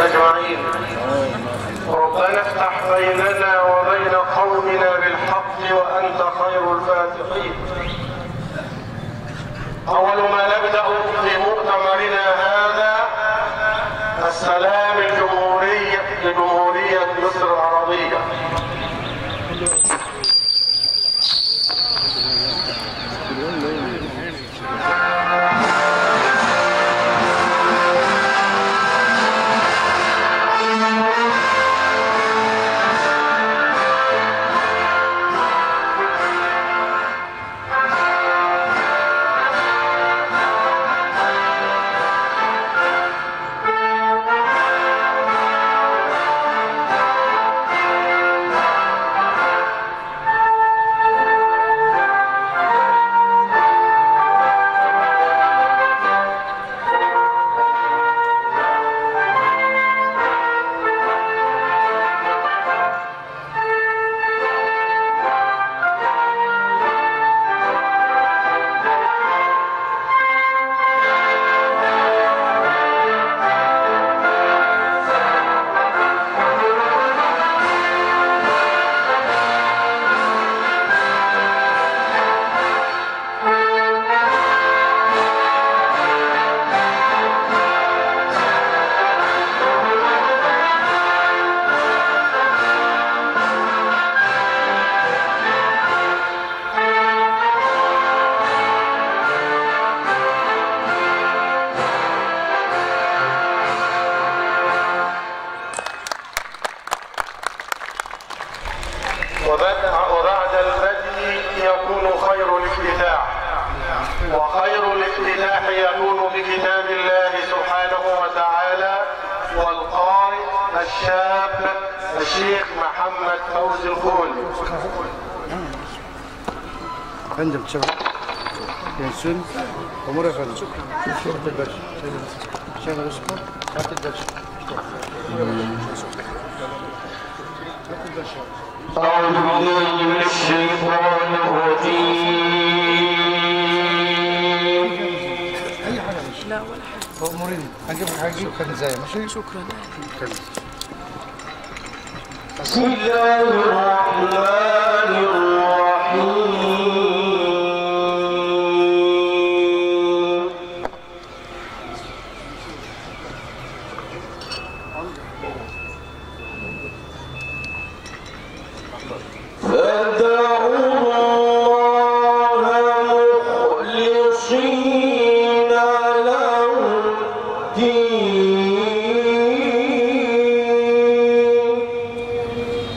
أجمعين ربنا افتح بيننا وبين قومنا بالحق وأنت خير الفاتحين أول ما نبدأ في مؤتمرنا هذا السلام الجمهورية لجمهورية مصر العربية وبدأ وبعد البدء يكون خير الافتتاح وخير الافتتاح يكون بكتاب الله سبحانه وتعالى والقارئ الشاب الشيخ محمد فوزي الخولي فندم تشغل ينسون امور يا فندم شغل الباشا شغل اسمه هات الباشا هات الباشا أعوذ بالله من الشيطان الرجيم اي حاجه ماشي لا ولا حاجه امورين هنجيب لك حاجه كنزايه ماشي شكرا بسم الله الرحمن الرحيم فادعوا الله مخلصين له الدين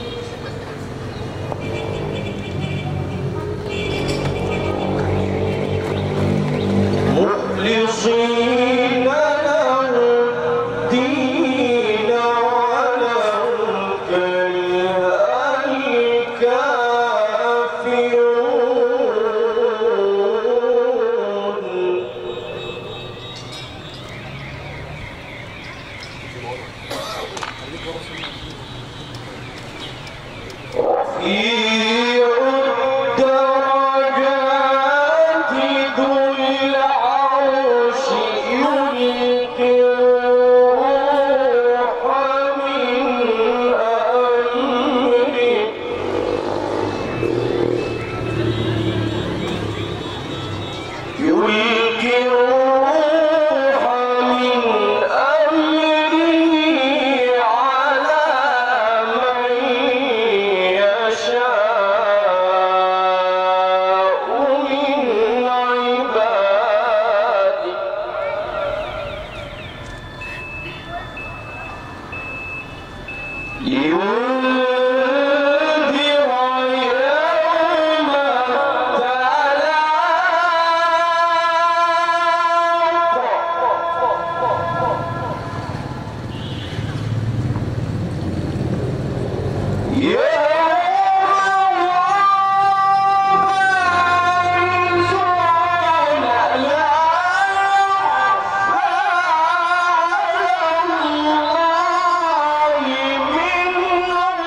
مخلصين له الدين ولو كره الكافرون رفيع الدرجات ذو العرش يلقي الروح من أمره يلقي الروح من أمره على من يشاء من عباده لينذر يوم التلاق يوم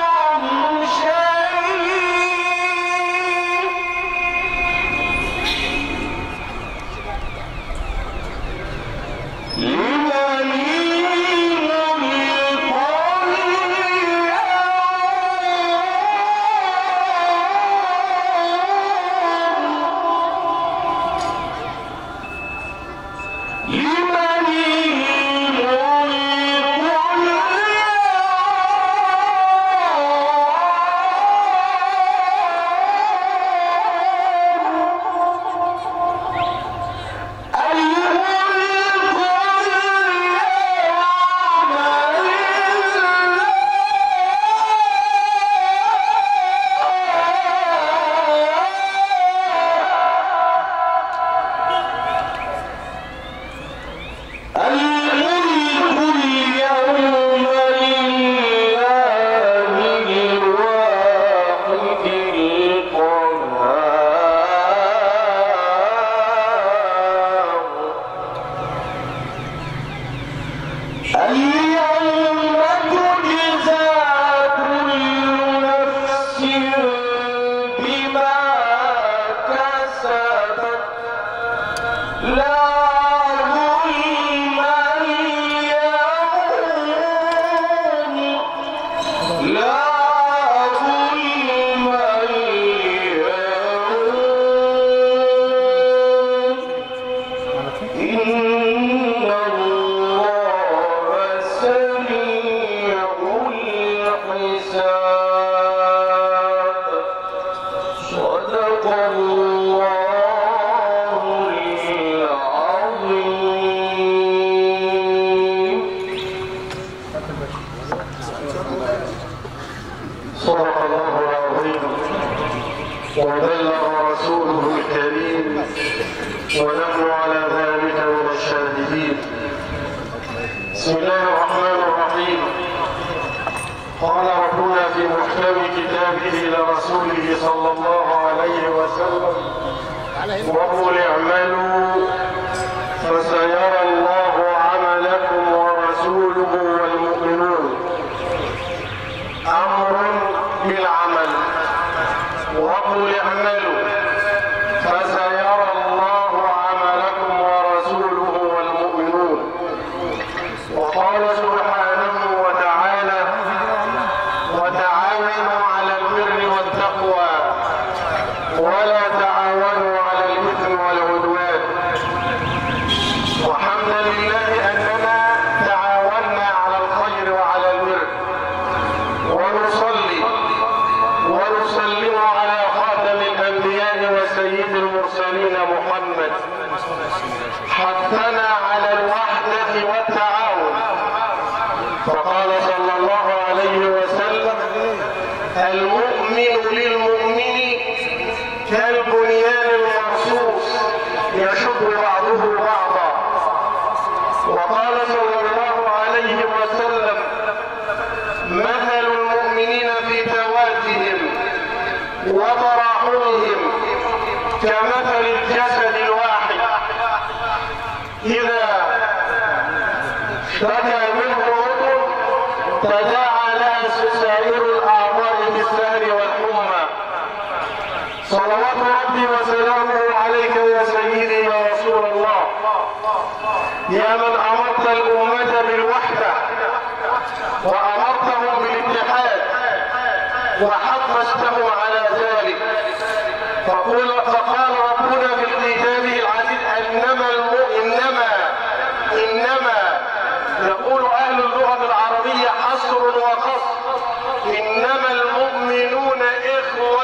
يوم تجزى كل نفس بما كسبت لا ظلم اليوم لا ظلم اليوم إن الله سريع الحساب صدق الله العظيم صدق الله العظيم وبلغ رسوله الكريم ونحن على ذلك من الشاهدين بسم الله الرحمن الرحيم قال ربنا في محكم كتابه لرسوله صلى الله عليه وسلم وقل اعملوا فسيرى الله عملكم ورسوله والمؤمنون امر بالعمل وقل اعملوا فسيرى الله عملكم ورسوله والمؤمنون وقال سبحانه وتعالى وتعاونوا على البر والتقوى ولا تعاونوا على الاثم والعدوان وحمدا لله اننا تعاوننا على الخير وعلى البر ونصلي ونسلم على خاتم الانبياء وسيد المرسلين محمد حثنا على الوحده والتعاون فقال صلى الله عليه وسلم المؤمن للمؤمن كالبنيان المرصوص يشد بعضه بعضا وقال صلى الله عليه وسلم مثل المؤمنين في توادهم وتراحمهم كمثل الجسد الواحد إذا اشتكى منه عضو تداعى لها سائر الأعضاء بالسهر والحمى صلوات ربي وسلامه عليك يا سيدي يا رسول الله يا من أمرت الأمة بالوحدة وأمرتهم بالاتحاد وحفزتهم على ذلك فقول فقال ربنا في كتابه العزيز انما المو انما انما يقول اهل اللغه العربيه حصر وقصر انما المؤمنون اخوه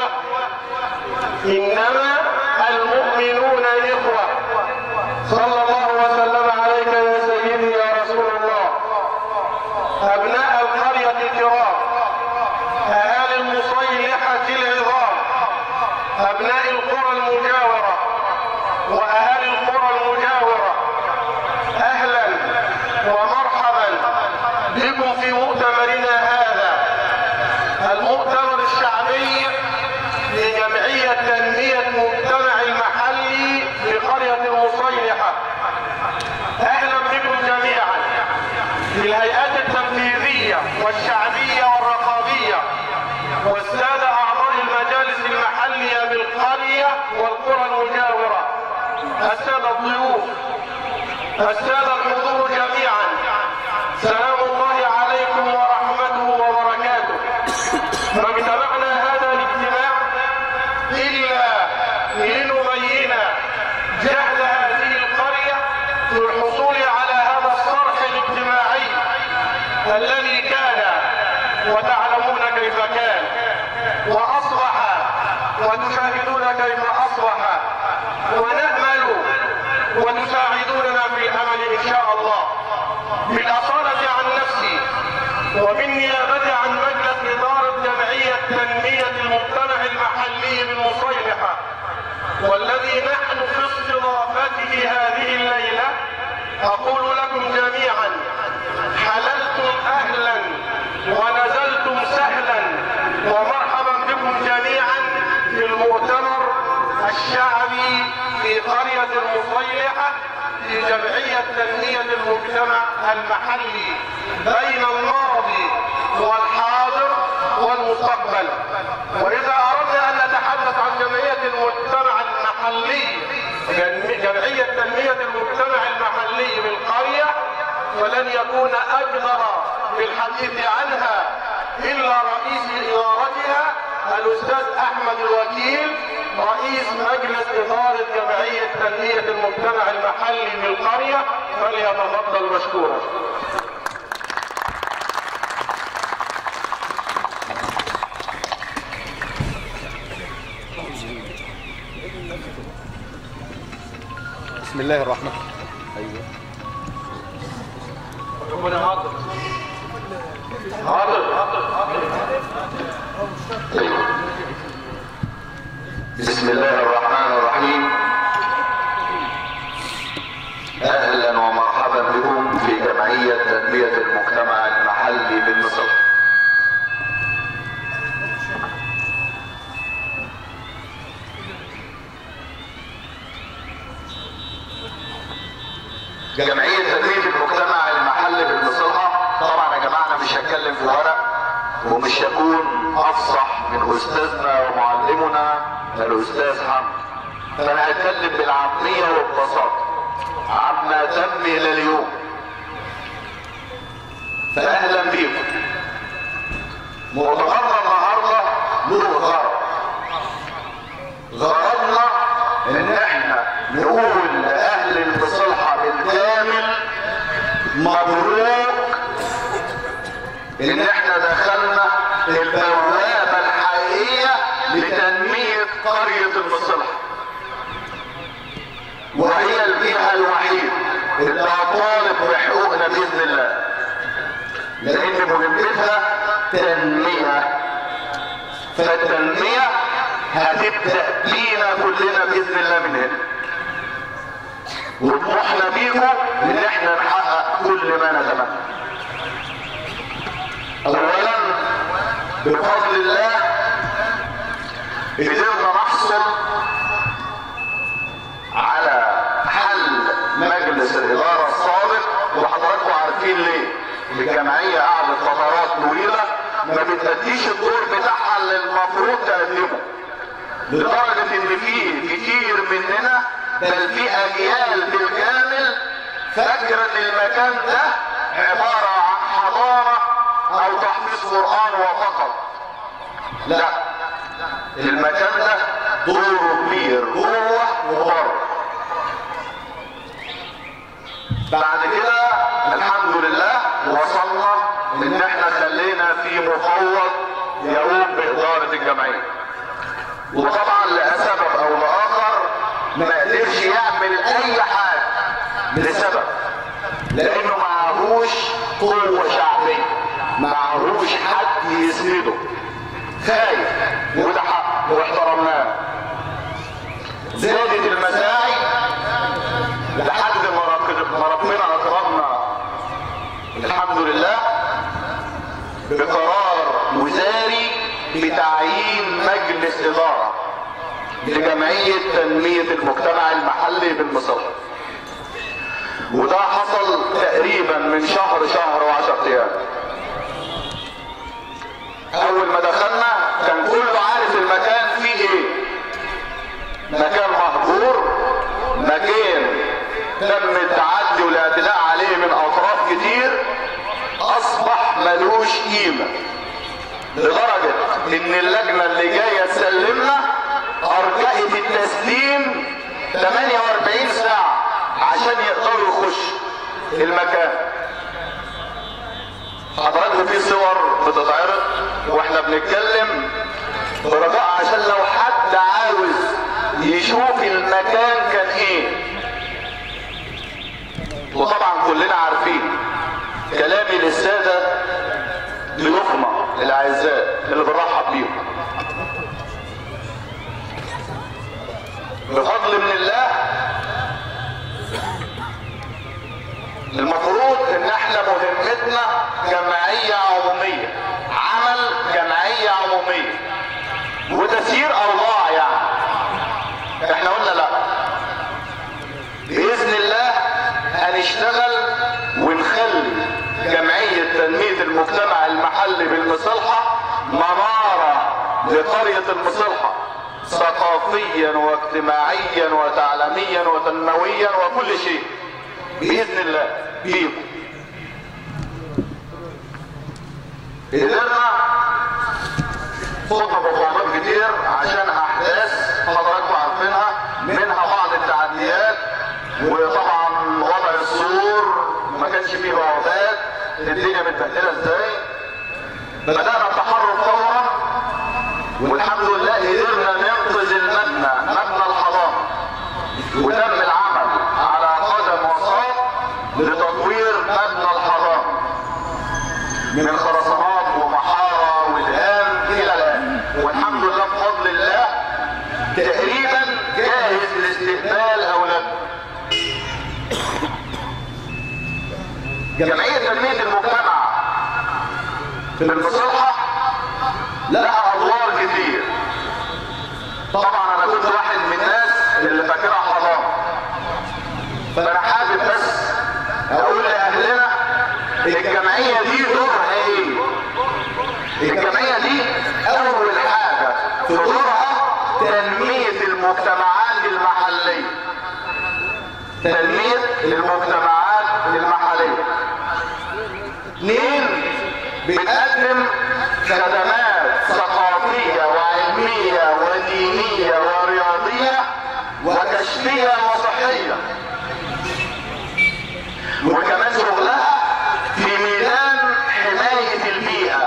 انما المؤمنون اخوه صلى الله وسلم عليك يا سيدي يا رسول الله ابناء القريه الكرام اهالي المصيحه العظام أبناء القرى المجاورة وأهالي القرى المجاورة أهلا ومرحبا بكم في مؤتمرنا هذا المؤتمر الشعبي لجمعية تنمية مجتمع المحلي لقرية المصيحة أهلا بكم جميعا للهيئات التنفيذية والشعبية والرقابية والسادة أعضاء المجالس المحلية بالقرية والقرى المجاورة السادة الضيوف السادة الحضور جميعا سلام الله عليكم ورحمته وبركاته ما اجتمعنا هذا الاجتماع إلا لنبين جهد هذه القرية في الحصول على هذا الصرح الاجتماعي الذي كان وتعلمون كيف كان وأصبح وتشاهدون كيف أصبح ونأمل وتساعدوننا في الأمل إن شاء الله بالأصالة عن نفسي وبالنيابة عن مجلس إدارة جمعية تنمية المجتمع المحلي بالمصيلحة والذي نحن في استضافته هذه الليلة أقول لكم جميعا حللتم أهلا ونزلتم سهلا ومرحبا بكم جميعا في المؤتمر الشعبي في قرية المصيلحة في جمعية تنمية المجتمع المحلي بين الماضي والحاضر والمستقبل وإذا أردنا أن نتحدث عن جمعية المجتمع المحلي جم- جمعية تنمية المجتمع المحلي بالقرية فلن يكون أجدر بالحديث عنها إلا رئيس إدارتها الأستاذ أحمد الوكيل رئيس مجلس إدارة جمعية تنمية المجتمع المحلي بالقرية فليتفضل مشكورا بسم الله الرحمن ايوه بسم الله الرحمن الرحيم اهلا ومرحبا بكم في جمعية تنمية المجتمع المحلي بمصر جمعية تنمية المجتمع المحلي بالمصلحة طبعا يا جماعة انا مش هتكلم في ورق ومش هكون افصح من استاذنا ومعلمنا الاستاذ حمد فانا هتكلم بالعامية وببساطة عما تم الى اليوم فاهلا بيكم مؤتمرنا النهارده له غرض غرضنا ان احنا نقول لاهل المصلحة بالكامل مبروك ان احنا دخلنا البوابة الحقيقية لتنمية قرية المصلحة وهي الجهة الوحيدة اللي هتطالب بحقوقنا بإذن الله لأن مهمتها تنمية فالتنمية هتبدأ بينا كلنا بإذن الله من هنا وطموحنا بيكم ان احنا نحقق كل ما نتمنى اولا بفضل الله قدرنا نحصل على حل مجلس الاداره السابق وحضراتكم عارفين ليه الجمعيه قعدت فترات طويله ما بتأديش الدور بتاعها اللي المفروض تقدمه لدرجه ان في كتير مننا بل في اجيال بالكامل فاكره ان المكان ده عباره عن حضاره او تحفيظ قران وفقط لا المكان ده دوره كبير جوه وبره بعد كده الحمد لله وصلنا ان احنا خلينا في مفوض يقوم باداره الجمعيه وطبعا لسبب او لاخر ما قدرش يعمل اي حاجه لسبب لانه معهوش قوه شعبيه معهوش حد يسنده خايف وده حق واحترمناه زادت المساعي لحد ما رب- ما ربنا اكرمنا الحمد لله بقرار وزاري بتعيين مجلس اداره لجمعيه تنميه المجتمع المحلي بالمصالح وده حصل تقريبا من شهر شهر وعشر ايام اول ما دخلنا كان كله عارف المكان فيه ايه مكان مهجور مكان تم التعدي والاعتداء عليه من اطراف كتير اصبح ملوش قيمه لدرجه ان اللجنه اللي جايه تسلمنا ارجأت التسليم 48 ساعه عشان يقدروا يخشوا المكان حضراتكم في صور بتتعرض واحنا بنتكلم برجاء عشان لو حد عاوز يشوف المكان كان ايه وطبعا كلنا عارفين كلامي للسادة ضيوفنا الاعزاء اللي بنرحب بيهم بفضل من الله المفروض ان احنا مهمتنا جمعية عمومية عمل جمعية عمومية وتسيير اوضاع يعني احنا قلنا لا باذن الله لقرية المصلحة ثقافيا واجتماعيا وتعليميا وتنمويا وكل شيء بإذن الله بيكم قدرنا خطنا بخطوات كتير عشان احداث حضراتكم عارفينها منها بعض التعديات وطبعا وضع السور ما كانش فيه بوابات الدنيا متبهدله ازاي بدانا التحرك فورا والحمد لله قدرنا ننقذ المبنى مبنى الحضانه وتم العمل على قدم وساق لتطوير مبنى الحضانه من خرسانات ومحاره ودهان الى الان والحمد لله بفضل الله تقريبا جاهز لاستقبال اولادنا جمعيه تنميه المجتمع في المصلحه لها ادوار كتير طبعا انا كنت واحد من الناس اللي فاكرها حضانه فانا حابب بس اقول لاهلنا الجمعيه دي دورها ايه الجمعيه دي اول حاجه في دورها تنميه المجتمعات المحليه تنميه المجتمعات المحليه اثنين بتقدم خدمات ثقافيه وعلميه ودينيه ورياضيه وكشفيه وصحيه وكمان شغلها في ميدان حماية البيئة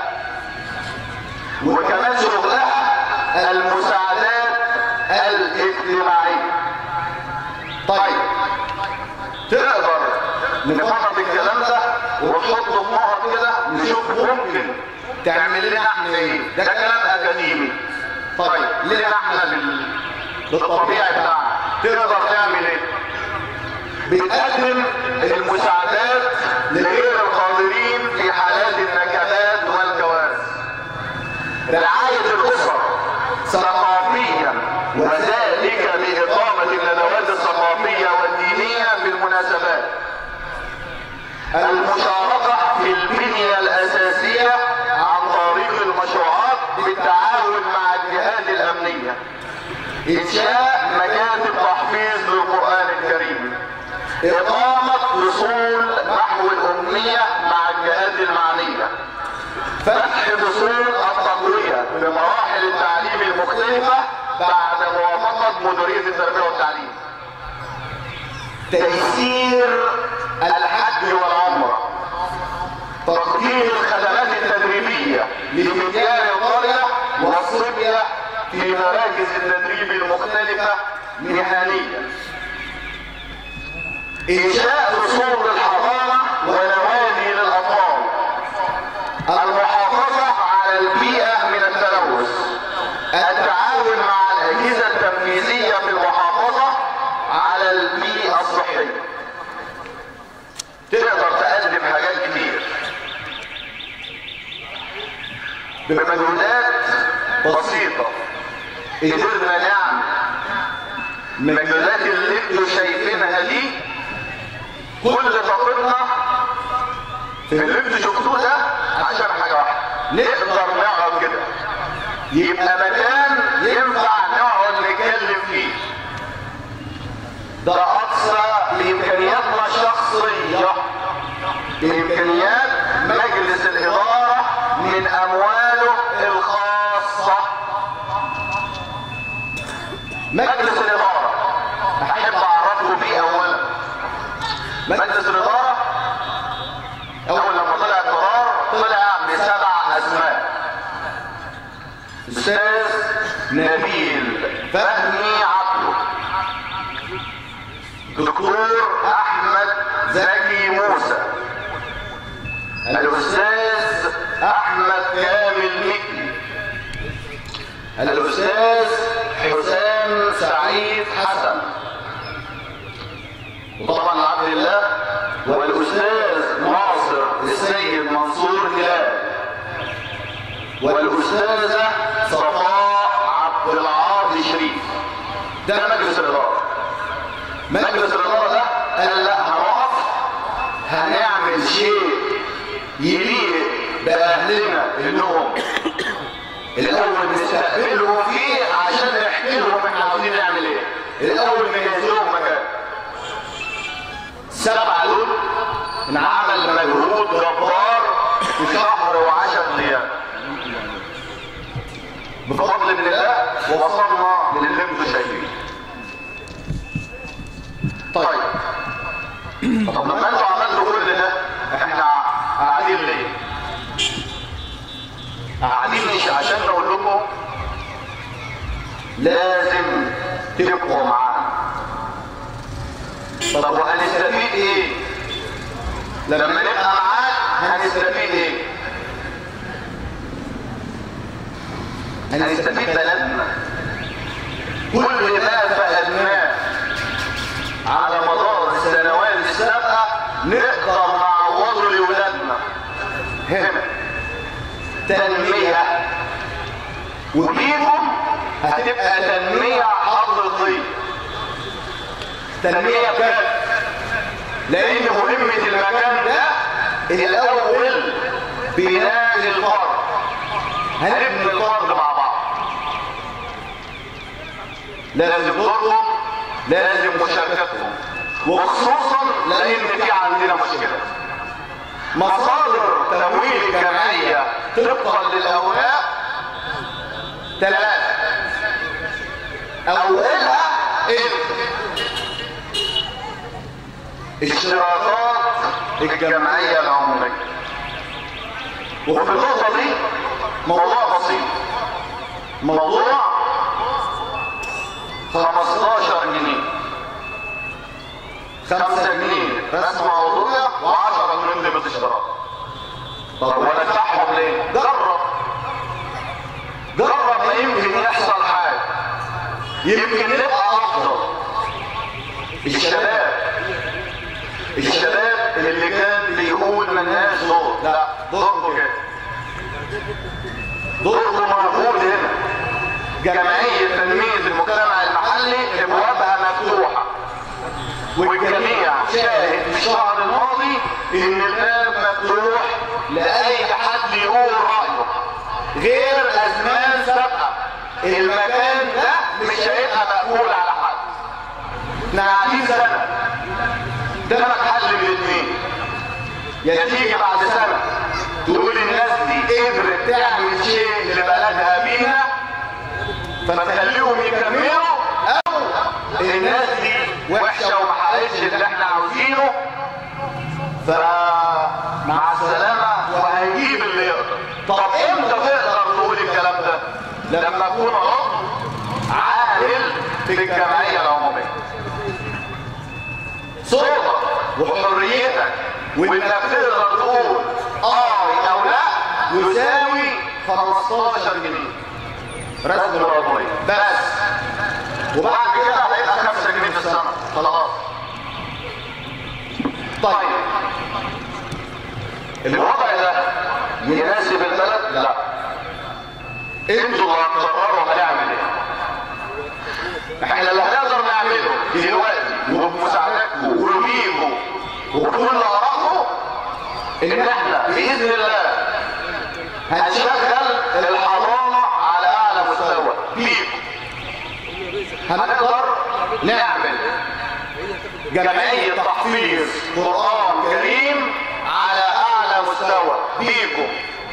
وكمان شغلها المساعدات الاجتماعية طيب تقدر نفرط الكلام ده ونحطه في نقط كده نشوف ممكن تعمل لنا احنا ايه ده كلام اكاديمي طيب لنا احنا بال... بالطبيعي بتاعنا تقدر تعمل ايه بتقدم المساعدات لغير القادرين في حالات النكبات والكوارث رعاية الأسر ثقافيا وذلك بإقامة الندوات الثقافية والدينية في المناسبات المشاركة في البنية الأساسية عن طريق المشروعات بالتعاون مع الجهات الأمنية إنشاء مكاتب تحفيظ للقرآن الكريم إقامة فصول نحو الأمية مع الجهات المعنية فتح فصول التقوية بمراحل التعليم المختلفة بعد موافقة مديرية التربية والتعليم تيسير الحج والعمرة تقديم الخدمات التدريبية لفتيان القرية والصبية في مراكز التدريب المختلفة مهنيا إنشاء فصول للحضانة ونوادي للأطفال المحافظة على البيئة من التلوث التعاون مع الأجهزة التنفيذية في المحافظة على البيئة الصحية تقدر تقدم حاجات كتير بمجهودات بسيطة قدرنا نعمل المجهودات اللي انتوا شايفينها دي كل طاقتنا في اللي انتوا شفتوه ده عشان حاجه واحده نقدر نقعد كده يبقى مكان ينفع نقعد نتكلم فيه ده اقصى بامكانياتنا الشخصيه بامكانيات مجلس الاداره من امواله الخاصه مجلس الاداره احب اعرفه بيه اولا مجلس الاداره اول لما طلع القرار طلع بسبع اسماء استاذ نبيل فهمي عبده دكتور احمد زكي موسى الاستاذ احمد كامل مكي الاستاذ حسام سعيد حسن وطبعا عبد الله والاستاذ ناصر السيد منصور هلال والاستاذه صفاء عبد العاطي شريف ده مجلس الاداره مجلس الاداره ده قال لا هنقف هنعمل شيء يليق باهلنا انهم الاول نستقبلهم فيه عشان نحكي لهم احنا عاوزين نعمل ايه الاول نجهز لهم مكان السبعه دول عمل مجهود جبار في شهر وعشر ايام بفضل من الله ووصلنا للي انتم شايفينه طيب طب لما انتوا عملتوا كل ده احنا قاعدين ليه؟ قاعدين مش عشان نقول لكم لازم تبقوا معانا طب وهنستفيد ايه؟ لما نبقى معاك هنستفيد ايه؟ هنستفيد بلدنا كل ما فقدناه على مدار السنوات السابقة نقدر نعوضه لولادنا هنا تنمية وفيكم هتبقى تنمية حقيقية تنمية بجد لأن مهمة المكان ده الأول بناء الفرد هنبني الفرد مع بعض لازم دورهم لازم مشاركتهم وخصوصا لان في عندنا مشكله مصادر تمويل الجمعيه طبقا للاوراق ثلاثه اولها انت اشتراكات الجمعيه العموميه وفي النقطه دي موضوع بسيط موضوع 15 جنيه 5 جنيه رسم عضوية و10 جنيه ضمن اشتراك طب وندفعهم ليه؟ جرب جرب ما يمكن يحصل حاجة يمكن نبقى أفضل الشباب الشباب اللي كان بيقول ملناش دور لا دوركم كده دوركم موجود هنا جمعية تنمية المجتمع المحلي ابوابها مفتوحة والجميع شاهد في الشهر الماضي ان الباب مفتوح لاي حد يقول رأيه غير ازمان سابقة المكان ده مش هيبقى مقبول على حد احنا قاعدين سنة ده حل من الاثنين يا تيجي بعد سنة تقول الناس دي قدرت تعمل شيء لبلدها بينا فنخليهم يكملوا او الناس دي وحشه وما حققتش اللي احنا عاوزينه فمع السلامه وهنجيب اللي يقدر طب امتى تقدر تقول الكلام ده لما اكون عضو عامل في الجمعيه العموميه صوتك وحريتك وانك تقدر تقول اه او لا يساوي 15 جنيه رسم العضوية بس وبعد كده هيبقى 5 جنيه في السنة خلاص طيب الوضع ده يناسب البلد؟ لا انتوا اللي هتقرروا هنعمل ايه احنا اللي هنقدر نعمله دلوقتي وبمساعدتكم وبيكم وبكل ارائكم ان احنا باذن الله هنشغل الحضانه على اعلى مستوى بيكم هنقدر نعمل جمعيه تحفيظ قران كريم على اعلى مستوى بيكم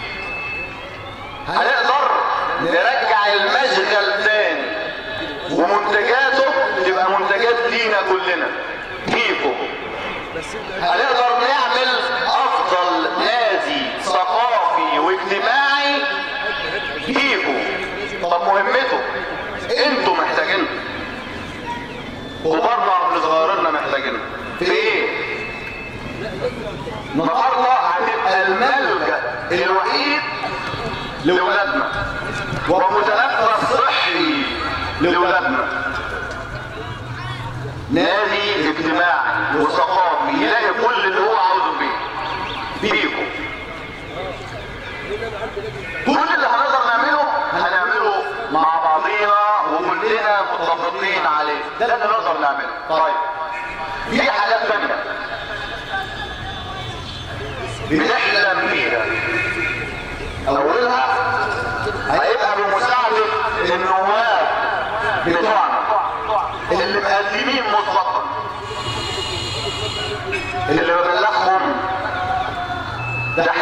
هنقدر نرجع المشغل تاني ومنتجاته تبقى منتجات لينا كلنا بيكم هنقدر نعمل افضل نادي ثقافي واجتماعي بيكم طب مهمته انتوا محتاجين كبارنا قبل صغيرنا محتاجين في ايه النهارده هتبقى الملجا الوحيد لاولادنا ومتنفس صحي لاولادنا نادي اجتماعي وثقافي يلاقي كل اللي هو عاوزه فيه بيكم كل اللي هنقدر نعمله هنعمله مع بعضينا وكلنا متفقين عليه ده اللي نقدر نعمله طيب في حاجات تانية بنحلم بيها اولها هيبقى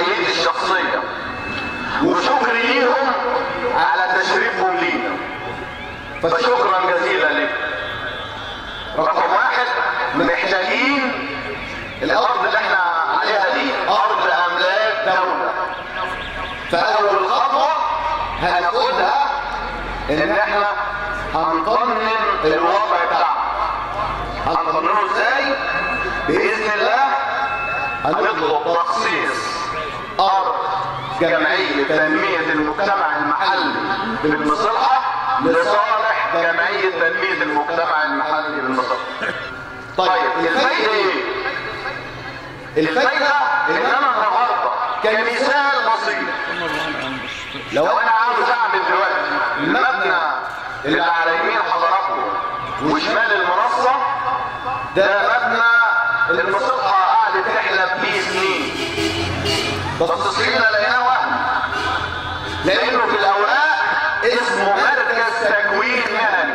تحياتي الشخصية وشكري ليهم على تشريفهم لينا فشكرا جزيلا لكم رقم واحد محتاجين الارض اللي احنا عليها دي ارض املاك دولة فاول خطوة هناخدها ان احنا هنقنن الوضع بتاعنا هنقننه ازاي باذن الله هنطلب تخصيص ارض جمعية تنمية المجتمع المحلي بالمصلحة لصالح جمعية تنمية المجتمع المحلي بالمصلحة طيب الفايدة ايه؟ الفايدة ان انا النهاردة كمثال بسيط لو انا عاوز اعمل دلوقتي المبنى اللي على يمين حضراتكم وشمال المنصة ده مبنى المصلحة قعدت تحلم فيه سنين بس صحينا لقيناه وهم لانه في الاوراق اسمه مركز تكوين مهني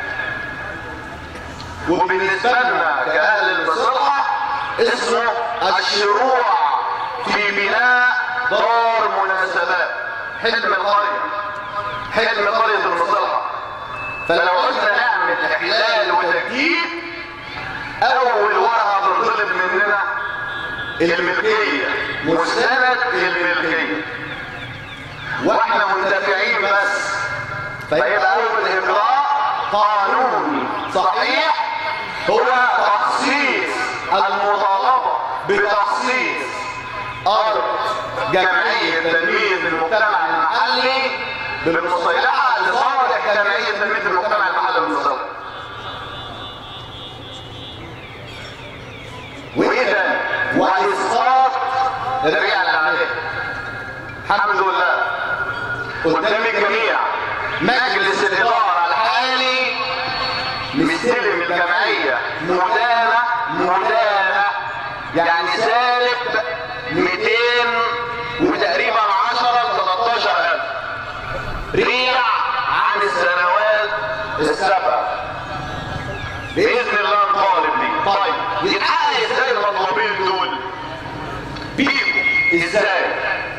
وبالنسبة لنا كأهل المصلحة اسمه الشروع في بناء دار مناسبات حلم القرية حلم قرية المصلحة فلو قلنا نعمل احلال وتجديد اول ورقة بتطلب مننا الملكية مستند الملكية واحنا منتفعين بس فيبقى اول اجراء قانوني صحيح هو تخصيص المطالبة بتخصيص ارض جمعية تنمية المجتمع المحلي بالمصيلحة لصالح جمعية تنمية المجتمع المحلي بالمصيلحة واذا واسقاط الريع اللي عليه الحمد لله قدام الجميع مجلس الاداره الحالي مستلم الجمعيه مدانه مدانه يعني سالب 200 وتقريبا 10 ل 13000 ريع عن السنوات السابقه باذن الله نطالب بيه طيب يتحقق ازاي المطلوبين دول بيكم ازاي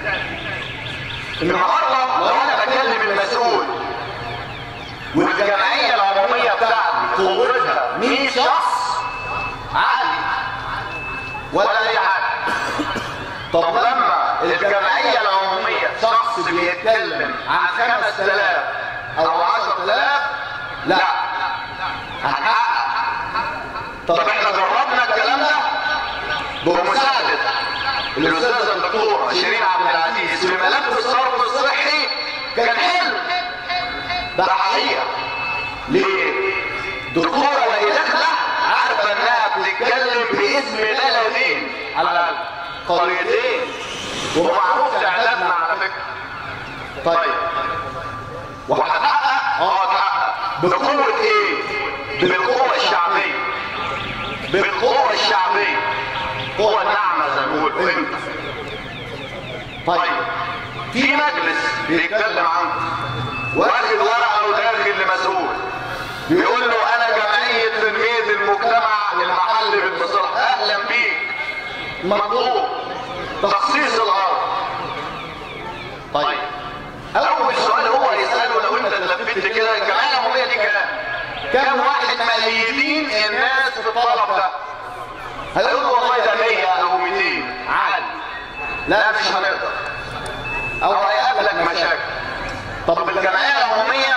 النهارده لو انا بكلم المسؤول والجمعيه العموميه بتاعتي قوتها 100 شخص عادي ولا اي حاجه طب لما الجمعيه العموميه شخص بيتكلم عن 5000 او 10000 لا هنحقق طب احنا جربنا الكلام ده بمساعدة الأستاذة الدكتورة شيرين عبد العزيز في ملف الصرف الصحي كان حلو ده حقيقة ليه؟ دكتورة وهي داخلة عارفة انها بتتكلم باسم بلدين على قريتين ومعروف تعدادنا على فكرة طيب وهتحقق؟ اه هتحقق بقوة ايه؟ بالقوة الشعبية بالقوة الشعبية قوة ناعمة زي ما بيقولوا انت طيب في مجلس بيتكلم عنه واخد ورقة وداخل لمسؤول بيقول له انا جمعية تنمية المجتمع المحلي بالمصلحة اهلا بيك مطلوب تخصيص الارض طيب اول سؤال هو يسأله لو انت اتلفت كده الجمعية العمومية دي كام كام واحد مليانين الناس في الطلب ده هيقول والله ده 100 او 200 عادي لا مش هنقدر او هيقابلك مشاكل طب الجمعيه العموميه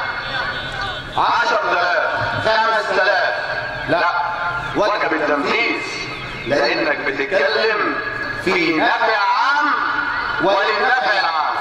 10000 5000 لا واجب التنفيذ لانك بتتكلم في نفع عام وللنفع العام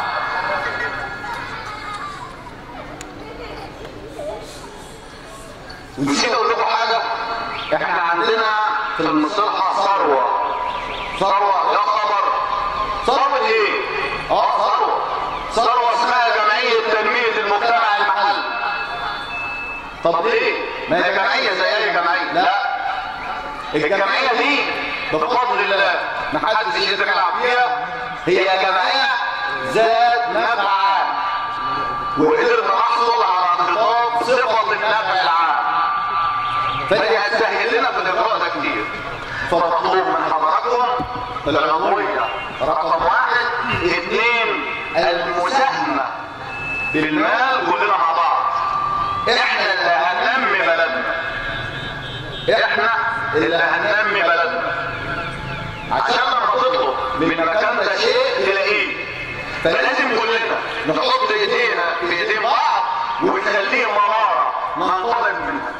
ونسيت اقول لكم حاجه احنا عندنا في المصلحه ثروه ثروه يا خبر ثروه ايه اه ثروه ثروه اسمها جمعيه تنميه المجتمع المحلي طب ليه ما هي جمعيه زي اي جمعيه لا الجمعيه دي بفضل الله ما حدش يقدر يلعب فيها هي جمعيه ذات نفع عام وقدرنا نحصل على خطاب صفه النفع العام فدي هتسهل لنا في الاجراء ده كتير فمطلوب من حضراتكم العضوية رقم واحد اثنين المساهمة بالمال كلنا مع بعض احنا اللي هننمي بلدنا احنا اللي هننمي بلدنا عشان لما تطلب من مكان ده شيء تلاقيه فلازم كلنا نحط ايدينا في ايدين بعض ونخليه منارة ننطلق منها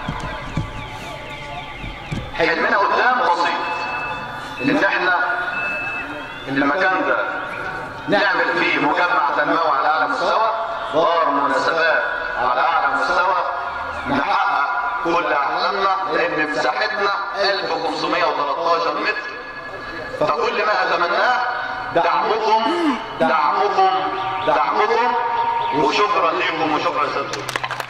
حلمنا قدام بسيط ان احنا المكان ده نعمل فيه مجمع تنموي على اعلى مستوى دار مناسبات على اعلى مستوى نحقق كل احلامنا لان مساحتنا 1513 متر فكل ما اتمناه دعمكم دعمكم دعمكم وشكرا لكم وشكرا لسيادتكم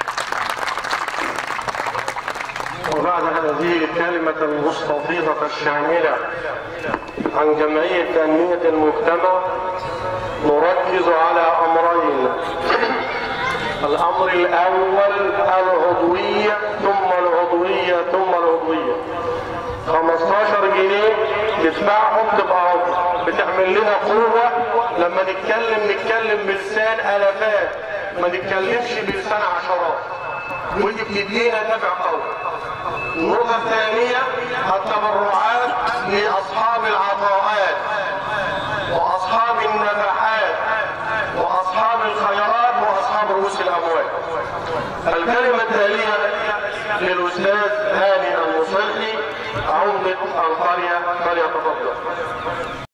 وبعد هذه الكلمة المستفيضة الشاملة عن جمعية تنمية المجتمع نركز على أمرين الأمر الأول العضوية ثم العضوية ثم العضوية 15 جنيه تدفعهم تبقى عضو بتعمل لنا قوة لما نتكلم نتكلم بلسان آلافات ما نتكلمش بلسان عشرات ودي بتدينا دفع قوي النقطة الثانية التبرعات لأصحاب العطاءات وأصحاب النفحات وأصحاب الخيرات وأصحاب رؤوس الأموال الكلمة التالية للأستاذ هاني المصلي عمدة القرية فليتفضل